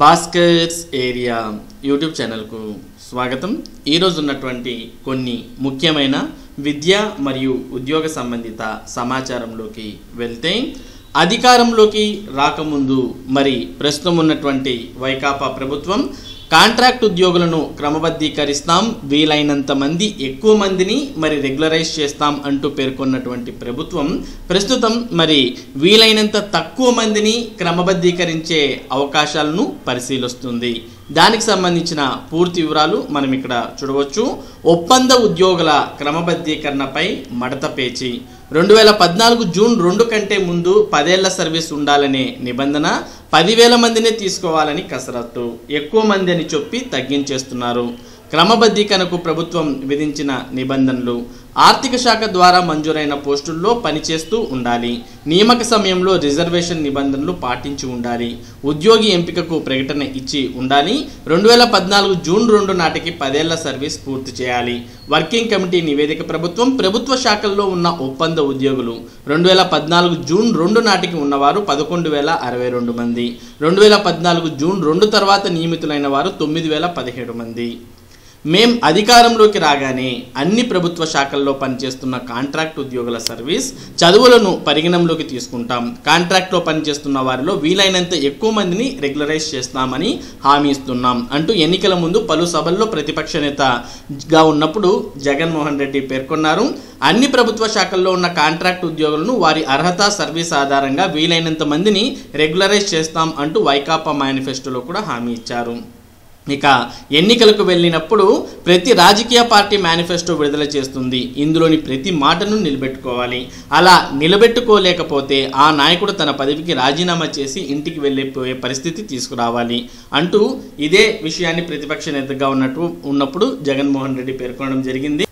Bhaskar's area YouTube ఛానల్కు స్వాగతం ఈరోజు ఉన్నటువంటి కొన్ని ముఖ్యమైన విద్య మరియు ఉద్యోగ సంబంధిత సమాచారంలోకి వెళ్తే అధికారంలోకి రాకముందు మరి ప్రస్తుతం ఉన్నటువంటి వైకాపా ప్రభుత్వం కాంట్రాక్ట్ ఉద్యోగులను క్రమబద్ధీకరిస్తాం వీలైనంత మంది ఎక్కువ మందిని మరి రెగ్యులరైజ్ చేస్తాం అంటూ పేర్కొన్నటువంటి ప్రభుత్వం ప్రస్తుతం మరి వీలైనంత తక్కువ మందిని క్రమబద్ధీకరించే అవకాశాలను పరిశీలిస్తుంది దానికి సంబంధించిన పూర్తి వివరాలు మనం ఇక్కడ చూడవచ్చు ఒప్పంద ఉద్యోగుల క్రమబద్ధీకరణపై మడత పేచి రెండు వేల పద్నాలుగు జూన్ రెండు కంటే ముందు పదేళ్ల సర్వీస్ ఉండాలనే నిబంధన పదివేల మందినే తీసుకోవాలని కసరత్తు ఎక్కువ మంది అని చెప్పి తగ్గించేస్తున్నారు క్రమబద్ధీకరణకు ప్రభుత్వం విధించిన నిబంధనలు ఆర్థిక శాఖ ద్వారా మంజూరైన పోస్టుల్లో పనిచేస్తూ ఉండాలి నియామక సమయంలో రిజర్వేషన్ నిబంధనలు పాటించి ఉండాలి ఉద్యోగి ఎంపికకు ప్రకటన ఇచ్చి ఉండాలి రెండు వేల పద్నాలుగు జూన్ రెండు నాటికి పదేళ్ల సర్వీస్ పూర్తి చేయాలి వర్కింగ్ కమిటీ నివేదిక ప్రభుత్వం ప్రభుత్వ శాఖల్లో ఉన్న ఒప్పంద ఉద్యోగులు రెండు వేల పద్నాలుగు జూన్ రెండు నాటికి ఉన్నవారు పదకొండు వేల అరవై రెండు మంది రెండు వేల పద్నాలుగు జూన్ రెండు తర్వాత నియమితులైన వారు తొమ్మిది వేల పదిహేడు మంది మేం అధికారంలోకి రాగానే అన్ని ప్రభుత్వ శాఖల్లో పనిచేస్తున్న కాంట్రాక్ట్ ఉద్యోగుల సర్వీస్ చదువులను పరిగణంలోకి తీసుకుంటాం కాంట్రాక్ట్లో పనిచేస్తున్న వారిలో వీలైనంత ఎక్కువ మందిని రెగ్యులరైజ్ చేస్తామని హామీ ఇస్తున్నాం అంటూ ఎన్నికల ముందు పలు సభల్లో ప్రతిపక్ష నేతగా ఉన్నప్పుడు జగన్మోహన్ రెడ్డి పేర్కొన్నారు అన్ని ప్రభుత్వ శాఖల్లో ఉన్న కాంట్రాక్ట్ ఉద్యోగులను వారి అర్హత సర్వీస్ ఆధారంగా వీలైనంత మందిని రెగ్యులరైజ్ చేస్తాం అంటూ వైకాపా మేనిఫెస్టోలో కూడా హామీ ఇచ్చారు ఇక ఎన్నికలకు వెళ్ళినప్పుడు ప్రతి రాజకీయ పార్టీ మేనిఫెస్టో విడుదల చేస్తుంది ఇందులోని ప్రతి మాటను నిలబెట్టుకోవాలి అలా నిలబెట్టుకోలేకపోతే ఆ నాయకుడు తన పదవికి రాజీనామా చేసి ఇంటికి వెళ్ళిపోయే పరిస్థితి తీసుకురావాలి అంటూ ఇదే విషయాన్ని ప్రతిపక్ష నేతగా ఉన్నట్టు ఉన్నప్పుడు జగన్మోహన్ రెడ్డి పేర్కొనడం జరిగింది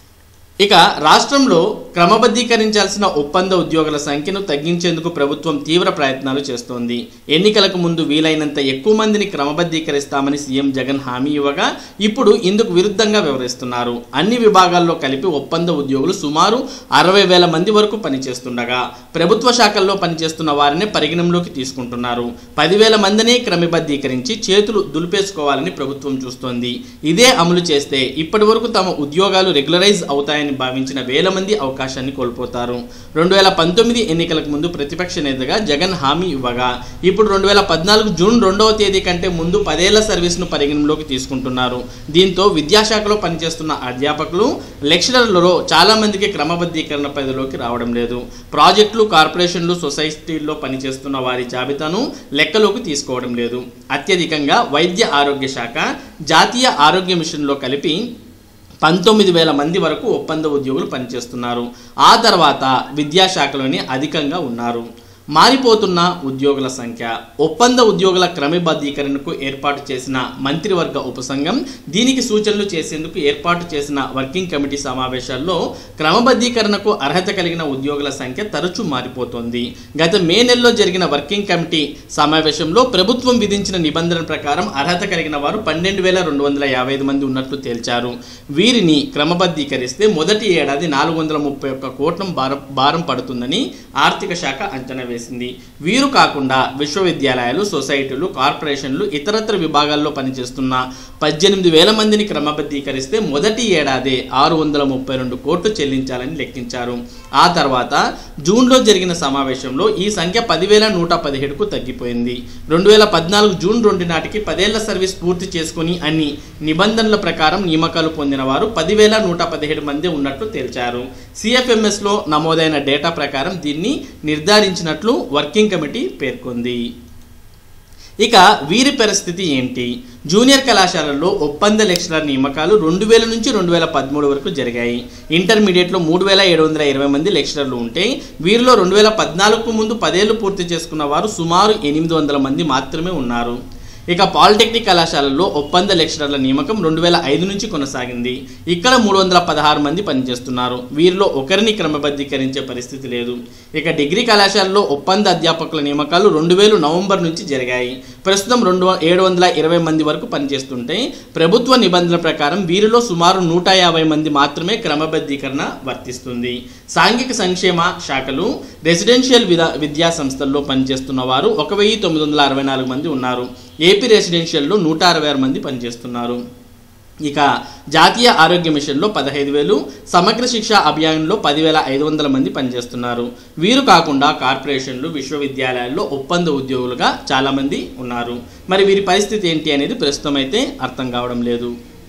ఇక రాష్ట్రంలో క్రమబద్ధీకరించాల్సిన ఒప్పంద ఉద్యోగుల సంఖ్యను తగ్గించేందుకు ప్రభుత్వం తీవ్ర ప్రయత్నాలు చేస్తోంది ఎన్నికలకు ముందు వీలైనంత ఎక్కువ మందిని క్రమబద్ధీకరిస్తామని సీఎం జగన్ హామీ ఇవ్వగా ఇప్పుడు ఇందుకు విరుద్ధంగా వ్యవహరిస్తున్నారు అన్ని విభాగాల్లో కలిపి ఒప్పంద ఉద్యోగులు సుమారు అరవై వేల మంది వరకు పనిచేస్తుండగా ప్రభుత్వ శాఖల్లో పనిచేస్తున్న వారిని పరిగణంలోకి తీసుకుంటున్నారు పదివేల మందిని క్రమబద్ధీకరించి చేతులు దులిపేసుకోవాలని ప్రభుత్వం చూస్తోంది ఇదే అమలు చేస్తే ఇప్పటి వరకు తమ ఉద్యోగాలు రెగ్యులరైజ్ అవుతాయని భావించిన వేల మంది అవకాశాన్ని కోల్పోతారు రెండు వేల పంతొమ్మిది ఎన్నికలకు ముందు ప్రతిపక్ష నేతగా జగన్ హామీ ఇవ్వగా ఇప్పుడు రెండు వేల పద్నాలుగు జూన్ రెండవ తేదీ కంటే ముందు పదేళ్ల సర్వీస్ను పరిగణనలోకి తీసుకుంటున్నారు దీంతో విద్యాశాఖలో పనిచేస్తున్న అధ్యాపకులు లెక్చరర్లలో చాలా మందికి క్రమబద్ధీకరణ పరిధిలోకి రావడం లేదు ప్రాజెక్టులు కార్పొరేషన్లు సొసైటీల్లో పనిచేస్తున్న వారి జాబితాను లెక్కలోకి తీసుకోవడం లేదు అత్యధికంగా వైద్య ఆరోగ్య శాఖ జాతీయ ఆరోగ్య మిషన్లో కలిపి పంతొమ్మిది వేల మంది వరకు ఒప్పంద ఉద్యోగులు పనిచేస్తున్నారు ఆ తర్వాత విద్యాశాఖలోనే అధికంగా ఉన్నారు మారిపోతున్న ఉద్యోగుల సంఖ్య ఒప్పంద ఉద్యోగుల క్రమబద్ధీకరణకు ఏర్పాటు చేసిన మంత్రివర్గ ఉపసంఘం దీనికి సూచనలు చేసేందుకు ఏర్పాటు చేసిన వర్కింగ్ కమిటీ సమావేశాల్లో క్రమబద్ధీకరణకు అర్హత కలిగిన ఉద్యోగుల సంఖ్య తరచూ మారిపోతోంది గత మే నెలలో జరిగిన వర్కింగ్ కమిటీ సమావేశంలో ప్రభుత్వం విధించిన నిబంధనల ప్రకారం అర్హత కలిగిన వారు పన్నెండు వేల రెండు వందల యాభై ఐదు మంది ఉన్నట్లు తేల్చారు వీరిని క్రమబద్ధీకరిస్తే మొదటి ఏడాది నాలుగు వందల ముప్పై ఒక్క కోట్ల భారం భారం పడుతుందని ఆర్థిక శాఖ అంచనా వేసింది వీరు కాకుండా విశ్వవిద్యాలయాలు సొసైటీలు కార్పొరేషన్లు ఇతరత్ర విభాగాల్లో పనిచేస్తున్న పద్దెనిమిది వేల మందిని క్రమబద్ధీకరిస్తే మొదటి ఏడాదే ఆరు వందల ముప్పై రెండు కోట్లు చెల్లించాలని లెక్కించారు ఆ తర్వాత జూన్లో జరిగిన సమావేశంలో ఈ సంఖ్య పదివేల నూట పదిహేడుకు తగ్గిపోయింది రెండు వేల పద్నాలుగు జూన్ రెండు నాటికి పదేళ్ల సర్వీస్ పూర్తి చేసుకుని అన్ని నిబంధనల ప్రకారం నియామకాలు పొందిన వారు పదివేల నూట పదిహేడు మంది ఉన్నట్లు తేల్చారు సిఎఫ్ఎంఎస్లో నమోదైన డేటా ప్రకారం దీన్ని నిర్ధారించినట్లు వర్కింగ్ కమిటీ పేర్కొంది ఇక వీరి పరిస్థితి ఏంటి జూనియర్ కళాశాలల్లో ఒప్పంద లెక్చరర్ నియామకాలు రెండు వేల నుంచి రెండు వేల పదమూడు వరకు జరిగాయి ఇంటర్మీడియట్లో మూడు వేల ఏడు వందల ఇరవై మంది లెక్చరర్లు ఉంటే వీరిలో రెండు వేల పద్నాలుగుకు ముందు పదేళ్లు పూర్తి చేసుకున్న వారు సుమారు ఎనిమిది వందల మంది మాత్రమే ఉన్నారు ఇక పాలిటెక్నిక్ కళాశాలల్లో ఒప్పంద లెక్చరర్ల నియామకం రెండు వేల ఐదు నుంచి కొనసాగింది ఇక్కడ మూడు వందల పదహారు మంది పనిచేస్తున్నారు వీరిలో ఒకరిని క్రమబద్ధీకరించే పరిస్థితి లేదు ఇక డిగ్రీ కళాశాలలో ఒప్పంద అధ్యాపకుల నియామకాలు రెండు వేలు నవంబర్ నుంచి జరిగాయి ప్రస్తుతం రెండు వ- ఏడు వందల ఇరవై మంది వరకు పనిచేస్తుంటే ప్రభుత్వ నిబంధనల ప్రకారం వీరిలో సుమారు నూట యాభై మంది మాత్రమే క్రమబద్ధీకరణ వర్తిస్తుంది సాంఘిక సంక్షేమ శాఖలు రెసిడెన్షియల్ విధా విద్యా సంస్థల్లో పనిచేస్తున్న వారు ఒక వెయ్యి తొమ్మిది వందల అరవై నాలుగు మంది ఉన్నారు ఏపీ రెసిడెన్షియల్లో నూట అరవై ఆరు మంది పనిచేస్తున్నారు ఇక జాతీయ ఆరోగ్య మిషన్లో పదహైదు వేలు సమగ్ర శిక్ష అభియాన్లో పదివేల ఐదు వందల మంది పనిచేస్తున్నారు వీరు కాకుండా కార్పొరేషన్లు విశ్వవిద్యాలయాల్లో ఒప్పంద ఉద్యోగులుగా చాలామంది ఉన్నారు మరి వీరి పరిస్థితి ఏంటి అనేది ప్రస్తుతం అయితే అర్థం కావడం లేదు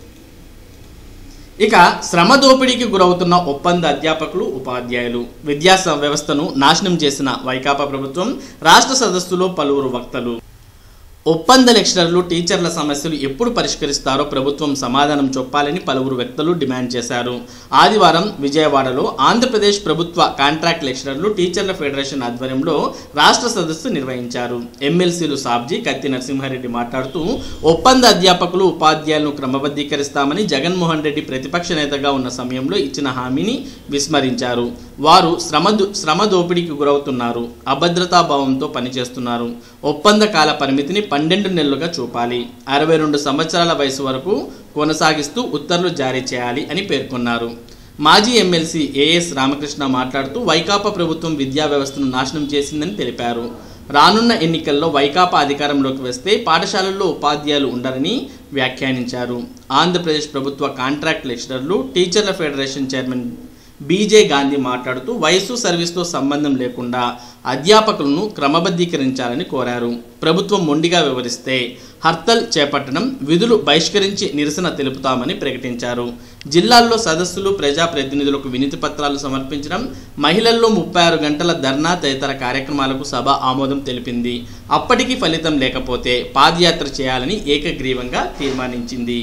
ఇక శ్రమ దోపిడీకి గురవుతున్న ఒప్పంద అధ్యాపకులు ఉపాధ్యాయులు విద్యా స- వ్యవస్థను నాశనం చేసిన వైకాపా ప్రభుత్వం రాష్ట్ర సదస్సులో పలువురు వక్తలు ఒప్పంద లెక్చరర్లు టీచర్ల సమస్యలు ఎప్పుడు పరిష్కరిస్తారో ప్రభుత్వం సమాధానం చెప్పాలని పలువురు వ్యక్తులు డిమాండ్ చేశారు ఆదివారం విజయవాడలో ఆంధ్రప్రదేశ్ ప్రభుత్వ కాంట్రాక్ట్ లెక్చరర్లు టీచర్ల ఫెడరేషన్ ఆధ్వర్యంలో రాష్ట్ర సదస్సు నిర్వహించారు ఎమ్మెల్సీలు సాబ్జీ కత్తి నరసింహారెడ్డి మాట్లాడుతూ ఒప్పంద అధ్యాపకులు ఉపాధ్యాయులను క్రమబద్ధీకరిస్తామని జగన్మోహన్ రెడ్డి ప్రతిపక్ష నేతగా ఉన్న సమయంలో ఇచ్చిన హామీని విస్మరించారు వారు శ్రమ దో- శ్రమ దోపిడీకి గురవుతున్నారు అభద్రతాభావంతో పనిచేస్తున్నారు ఒప్పంద కాల పరిమితిని పన్నెండు నెలలుగా చూపాలి అరవై రెండు సంవత్సరాల వయసు వరకు కొనసాగిస్తూ ఉత్తర్వులు జారీ చేయాలి అని పేర్కొన్నారు మాజీ ఎమ్మెల్సీ ఏఎస్ రామకృష్ణ మాట్లాడుతూ వైకాపా ప్రభుత్వం విద్యా వ్యవస్థను నాశనం చేసిందని తెలిపారు రానున్న ఎన్నికల్లో వైకాపా అధికారంలోకి వస్తే పాఠశాలల్లో ఉపాధ్యాయులు ఉండరని వ్యాఖ్యానించారు ఆంధ్రప్రదేశ్ ప్రభుత్వ కాంట్రాక్ట్ లెక్చరర్లు టీచర్ల ఫెడరేషన్ చైర్మన్ బీజే గాంధీ మాట్లాడుతూ వయస్సు సర్వీస్తో సంబంధం లేకుండా అధ్యాపకులను క్రమబద్ధీకరించాలని కోరారు ప్రభుత్వం మొండిగా వివరిస్తే హర్తల్ చేపట్టడం విధులు బహిష్కరించి నిరసన తెలుపుతామని ప్రకటించారు జిల్లాల్లో సదస్సులు ప్రజాప్రతినిధులకు వినతి పత్రాలు సమర్పించడం మహిళల్లో ముప్పై ఆరు గంటల ధర్నా తదితర కార్యక్రమాలకు సభ ఆమోదం తెలిపింది అప్పటికీ ఫలితం లేకపోతే పాదయాత్ర చేయాలని ఏకగ్రీవంగా తీర్మానించింది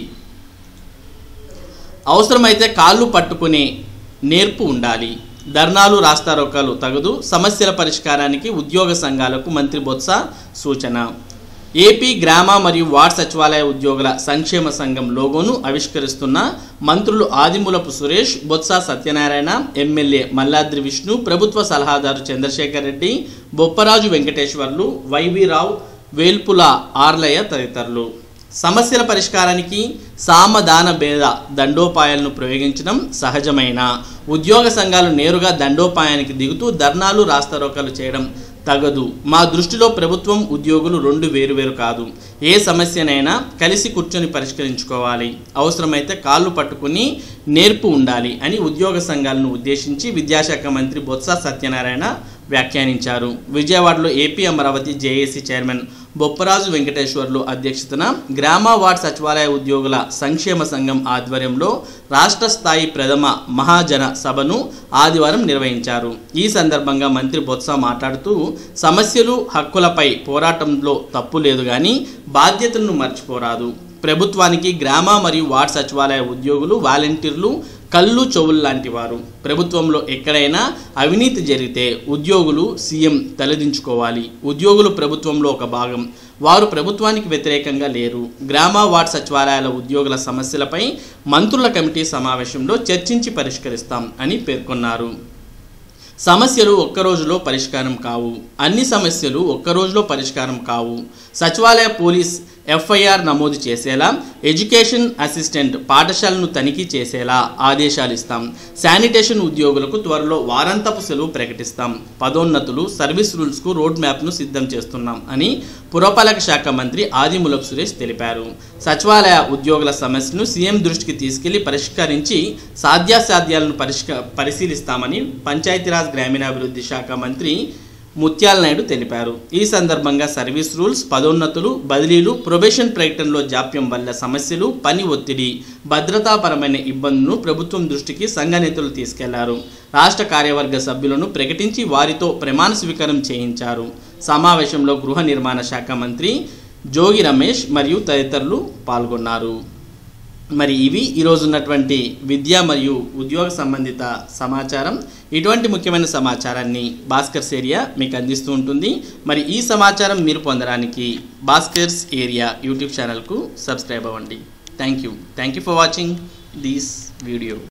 అవసరమైతే కాళ్ళు పట్టుకునే నేర్పు ఉండాలి ధర్నాలు రాస్తారోకాలు తగదు సమస్యల పరిష్కారానికి ఉద్యోగ సంఘాలకు మంత్రి బొత్స సూచన ఏపీ గ్రామ మరియు వార్డ్ సచివాలయ ఉద్యోగుల సంక్షేమ సంఘం లోగోను ఆవిష్కరిస్తున్న మంత్రులు ఆదిమూలపు సురేష్ బొత్స సత్యనారాయణ ఎమ్మెల్యే మల్లాద్రి విష్ణు ప్రభుత్వ సలహాదారు చంద్రశేఖర్ రెడ్డి బొప్పరాజు వెంకటేశ్వర్లు వైవి రావు వేల్పుల ఆర్లయ్య తదితరులు సమస్యల పరిష్కారానికి సామదాన భేద దండోపాయాలను ప్రయోగించడం సహజమైన ఉద్యోగ సంఘాలు నేరుగా దండోపాయానికి దిగుతూ ధర్నాలు రాస్తారోకాలు చేయడం తగదు మా దృష్టిలో ప్రభుత్వం ఉద్యోగులు రెండు వేరువేరు కాదు ఏ సమస్యనైనా కలిసి కూర్చొని పరిష్కరించుకోవాలి అవసరమైతే కాళ్ళు పట్టుకుని నేర్పు ఉండాలి అని ఉద్యోగ సంఘాలను ఉద్దేశించి విద్యాశాఖ మంత్రి బొత్స సత్యనారాయణ వ్యాఖ్యానించారు విజయవాడలో AP Amaravati JAC chairman Bopparaju Venkateswarlu అధ్యక్షతన గ్రామ వార్డ్ సచివాలయ ఉద్యోగుల సంక్షేమ సంఘం ఆధ్వర్యంలో రాష్ట్ర స్థాయి ప్రథమ మహాజన సభను ఆదివారం నిర్వహించారు ఈ సందర్భంగా మంత్రి బొత్స మాట్లాడుతూ సమస్యలు హక్కులపై పోరాటంలో తప్పు లేదు కానీ బాధ్యతలను మర్చిపోరాదు ప్రభుత్వానికి గ్రామ మరియు వార్డ్ సచివాలయ ఉద్యోగులు వాలంటీర్లు కళ్ళు చెవులు లాంటి వారు ప్రభుత్వంలో ఎక్కడైనా అవినీతి జరిగితే ఉద్యోగులు సీఎం తలదించుకోవాలి ఉద్యోగులు ప్రభుత్వంలో ఒక భాగం వారు ప్రభుత్వానికి వ్యతిరేకంగా లేరు గ్రామ వార్డ్ సచివాలయాల ఉద్యోగుల సమస్యలపై మంత్రుల కమిటీ సమావేశంలో చర్చించి పరిష్కరిస్తాం అని పేర్కొన్నారు సమస్యలు ఒక్క రోజులో పరిష్కారం కావు అన్ని సమస్యలు ఒక్క రోజులో పరిష్కారం కావు సచివాలయ పోలీస్ ఎఫ్ఐఆర్ నమోదు చేసేలా ఎడ్యుకేషన్ అసిస్టెంట్ పాఠశాలను తనిఖీ చేసేలా ఆదేశాలు ఇస్తాం శానిటేషన్ ఉద్యోగులకు త్వరలో వారాంతపు సెలవు ప్రకటిస్తాం పదోన్నతులు సర్వీస్ రూల్స్కు రోడ్ మ్యాప్ను సిద్ధం చేస్తున్నాం అని పురపాలక శాఖ మంత్రి ఆదిమూలపు సురేష్ తెలిపారు సచివాలయ ఉద్యోగుల సమస్యను సీఎం దృష్టికి తీసుకెళ్లి పరిష్కరించి సాధ్యాసాధ్యాలను పరిష్క పరిశీలిస్తామని పంచాయతీరాజ్ గ్రామీణాభివృద్ధి శాఖ మంత్రి ముత్యాల నాయుడు తెలిపారు ఈ సందర్భంగా సర్వీస్ రూల్స్ పదోన్నతులు బదిలీలు ప్రొబేషన్ ప్రకటనలో జాప్యం వల్ల సమస్యలు పని ఒత్తిడి భద్రతాపరమైన ఇబ్బందులను ప్రభుత్వం దృష్టికి సంఘ నేతలు తీసుకెళ్లారు రాష్ట్ర కార్యవర్గ సభ్యులను ప్రకటించి వారితో ప్రమాణ స్వీకారం చేయించారు సమావేశంలో గృహ నిర్మాణ శాఖ మంత్రి జోగి రమేష్ మరియు తదితరులు పాల్గొన్నారు మరి ఇవి ఈరోజు ఉన్నటువంటి విద్య మరియు ఉద్యోగ సంబంధిత సమాచారం ఇటువంటి ముఖ్యమైన సమాచారాన్ని భాస్కర్స్ ఏరియా మీకు అందిస్తూ ఉంటుంది మరి ఈ సమాచారం మీరు పొందడానికి భాస్కర్స్ ఏరియా యూట్యూబ్ ఛానల్కు సబ్స్క్రైబ్ అవ్వండి thank you thank you for watching this video